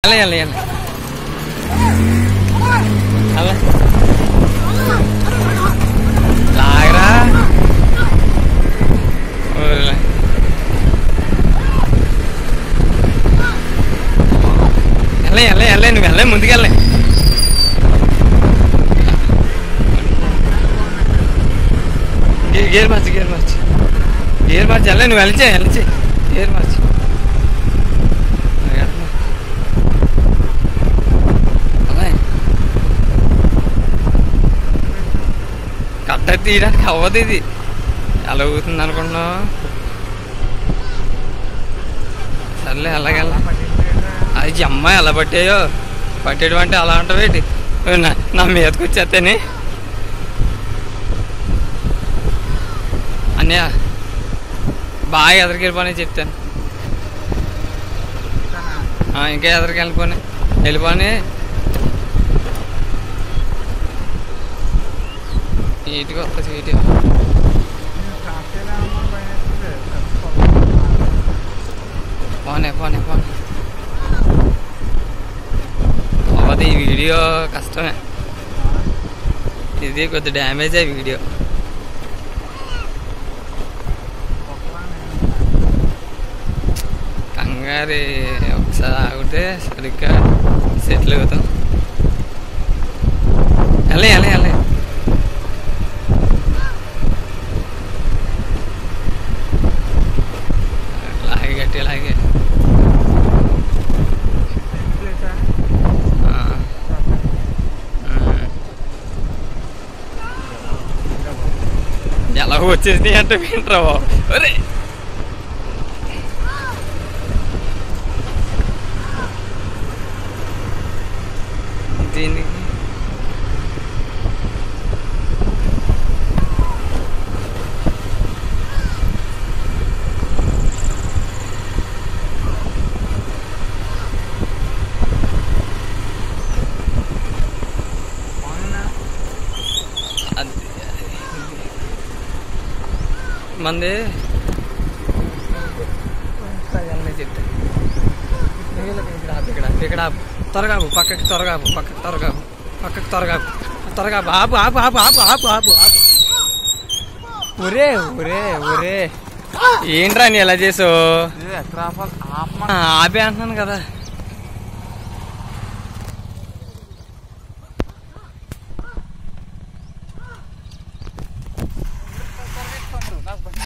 వెళ్ళ వెళ్ళ వెళ్ళ వెళ్ళ లాగరా ఊర్లే. వెళ్ళే వెళ్ళే వెళ్ళే నువ్వు వెళ్ళే ముందుకెళ్ళే గే- గేర్ మార్చి గేర్ మార్చి గేర్ మార్చి వెళ్ళే నువ్వు వెళ్ళచే వెళ్ళచే గేర్ మార్చి అలాగే కట్ట తీయడానికి అవ్వదు ఇది ఎలా అవుతుంది అనుకుంటున్నావు సర్లే అలాగెళ్ళ అది అమ్మ ఎలా పట్టాయో పట్టేయడం అంటే అలా అంటావు ఏంటి నా- నా మీదకి వచ్చేస్తేనే అన్నయ్య బాగా ఎదరికి వెళ్ళిపోయి చెప్తాను ఆ, ఇంకా ఎదరికి వెళ్ళిపోయి వెళ్ళిపోయి నీట్గా వస్తా సీటు పోనే పోనే పోనే అవ్వదు ఈ వీడియో కష్టమే ఇది కొద్ది డ్యామేజ్ అయ్యి వీడియో కంగారు ఒకసారి ఆగితే సరిగ్గా సెటిల్ అవుతాం వెళ్ళే వెళ్ళే వెళ్ళే లాగే గట్టి లాగే ఆ. ఉమ్. ఎలా వచ్చేసింది అంటే వింటరా బాబు ఒరే దీనికి అది- మంది చెప్తా ఇక్కడ ఆపు, ఇక్కడ ఆపు, ఇక్కడ ఆపు. త్వరగా ఆపు, పక్కకి త్వరగా ఆపు, పక్కకి త్వరగా ఆపు, పక్కకి త్వరగా ఆపు. త్వరగా ఆపు, ఆపు ఆపు ఆపు ఆపు ఆపు ఆపు ఆపు ఒరే ఒరే ఒరే ఏంట్రా నీ ఎలా చేసావు ఎక్కడ ఆపాలి ఆపమా ఆపే అంటున్నాను కదా